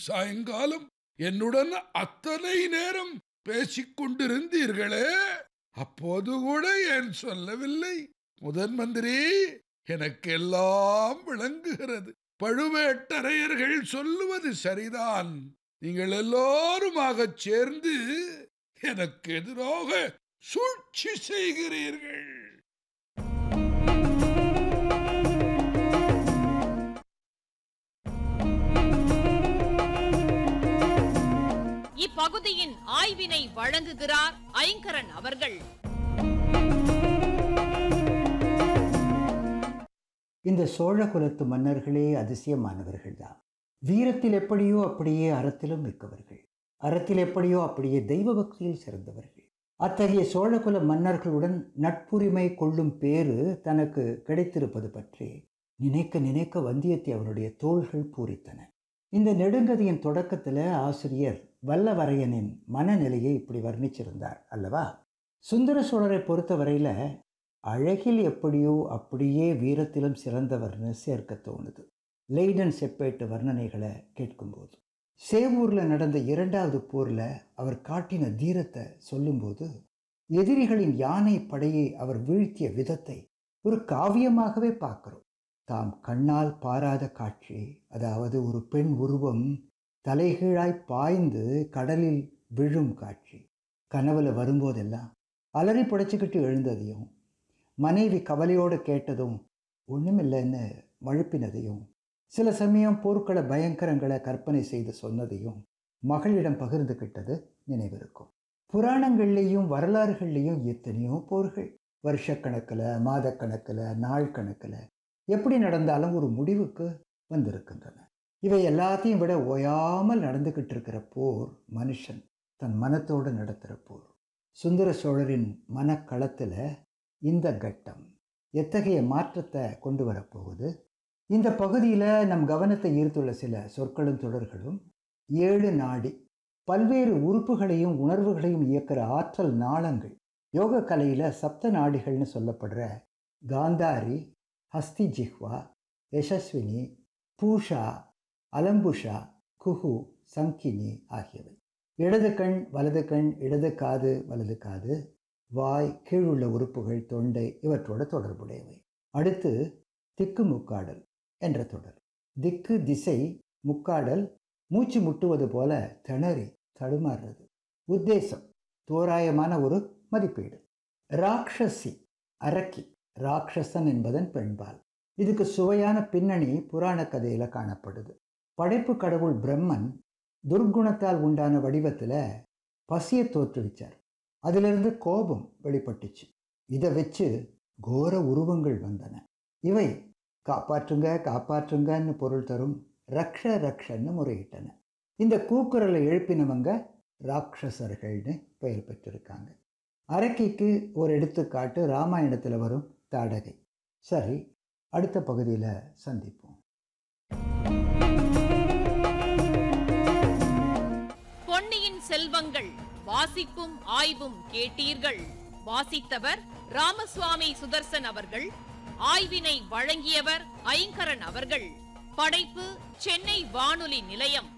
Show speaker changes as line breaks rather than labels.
சாயங்காலம் என்னுடன் அத்தனை நேரம் பேசிக் கொண்டிருந்தீர்களே அப்போது கூட ஏன் சொல்லவில்லை முதன் மந்திரி எனக்கெல்லாம் விளங்குகிறது பழுவேட்டரையர்கள் சொல்லுவது சரிதான் நீங்கள் எல்லோருமாகச் சேர்ந்து எனக்கு எதிராக சூழ்ச்சி செய்கிறீர்கள்
இப்பகுதியின் ஆய்வினை வழங்குகிறார் ஐங்கரன் அவர்கள்
இந்த சோழ குலத்து மன்னர்களே அதிசயமானவர்கள்தான் வீரத்தில் எப்படியோ அப்படியே அறத்திலும் மிக்கவர்கள் அறத்தில் எப்படியோ அப்படியே தெய்வ பக்தியில் சிறந்தவர்கள் அத்தகைய சோழகுல மன்னர்களுடன் நட்புரிமை கொள்ளும் பேறு தனக்கு கிடைத்திருப்பது பற்றி நினைக்க நினைக்க வந்தியத்தேவனுடைய தோள்கள் பூரித்தன இந்த நெடுங்கதையின் தொடக்கத்தில் ஆசிரியர் வல்லவரையனின் மனநிலையை இப்படி வர்ணிச்சிருந்தார் அல்லவா சுந்தர சோழரை பொறுத்தவரையில் அழகில் எப்படியோ அப்படியே வீரத்திலும் சிறந்தவர்னு சேர்க்க தோணுது லெய்டன் செப்பேட்டு வர்ணனைகளை கேட்கும்போது சேவூரில் நடந்த இரண்டாவது போரில் அவர் காட்டின தீரத்தை சொல்லும்போது எதிரிகளின் யானை படையை அவர் வீழ்த்திய விதத்தை ஒரு காவியமாகவே பார்க்கிறோம் தாம் கண்ணால் பாராத காட்சி அதாவது ஒரு பெண் உருவம் தலைகீழாய் பாய்ந்து கடலில் விழும் காட்சி கனவுல வரும்போதெல்லாம் அலறி புடைச்சிக்கிட்டு எழுந்ததையும் மனைவி கவலையோடு கேட்டதும் ஒன்றுமில்லைன்னு மழுப்பினதையும் சில சமயம் போர்க்கள பயங்கரங்களை கற்பனை செய்து சொன்னதையும் மகளிடம் பகிர்ந்துக்கிட்டது நினைவிருக்கும் புராணங்கள்லேயும் வரலாறுகள்லேயும் எத்தனையோ போர்கள் வருஷக்கணக்கில் மாதக்கணக்கில் நாள் கணக்கில் எப்படி நடந்தாலும் ஒரு முடிவுக்கு வந்திருக்கின்றன இவை எல்லாத்தையும் விட ஓயாமல் நடந்துக்கிட்டு இருக்கிற போர் மனுஷன் தன் மனத்தோடு நடத்துகிற போர் சுந்தர சோழரின் மனக்களத்தில் இந்த கட்டம் எத்தகைய மாற்றத்தை கொண்டு வரப்போகுது இந்த பகுதியில் நம் கவனத்தை ஈர்த்துள்ள சில சொற்களும் தொடர்களும் ஏழு நாடி பல்வேறு உறுப்புகளையும் உணர்வுகளையும் இயக்கிற ஆற்றல் நாளங்கள் யோக கலையில் சப்த நாடிகள்னு சொல்லப்படுற காந்தாரி ஹஸ்தி ஜிஹ்வா யசஸ்வினி பூஷா அலம்புஷா குஹு சங்கினி ஆகியவை இடது கண் வலது கண் இடது காது வலது காது வாய் கீழுள்ள உறுப்புகள் தொண்டை இவற்றோட தொடர்புடையவை அடுத்து திக்கு முக்காடல் என்ற தொடர் திக்கு திசை முக்காடல் மூச்சு முட்டுவது போல திணறி தடுமாறுறது உத்தேசம் தோராயமான ஒரு மதிப்பீடு ராட்சசி அரக்கி ராட்சசன் என்பதன் பெண்பால் இதுக்கு சுவையான பின்னணி புராண கதையில் காணப்படுது படைப்பு கடவுள் பிரம்மன் துர்க்குணத்தால் உண்டான வடிவத்தில் பசியை தோற்றுவிச்சார் அதிலிருந்து கோபம் வெளிப்பட்டுச்சு இதை வச்சு கோர உருவங்கள் வந்தன இவை காப்பாற்றுங்க காப்பாற்றுங்கன்னு பொருள் தரும் ரக்ஷ ரக்ஷன்னு முறையிட்டன இந்த கூக்குரலை எழுப்பினவங்க ராட்சசர்கள்னு பெயர் பெற்றிருக்காங்க அரக்கிக்கு ஒரு எடுத்துக்காட்டு ராமாயணத்தில் வரும் தாடகை சரி அடுத்த பகுதியில் சந்திப்போம்
பொன்னியின் செல்வங்கள் வாசிப்பும் ஆய்வும் கேட்டீர்கள் வாசித்தவர் ராமசுவாமி சுதர்சன் அவர்கள் ஆய்வினை வழங்கியவர் ஐங்கரன் அவர்கள் படைப்பு சென்னை வானொலி நிலையம்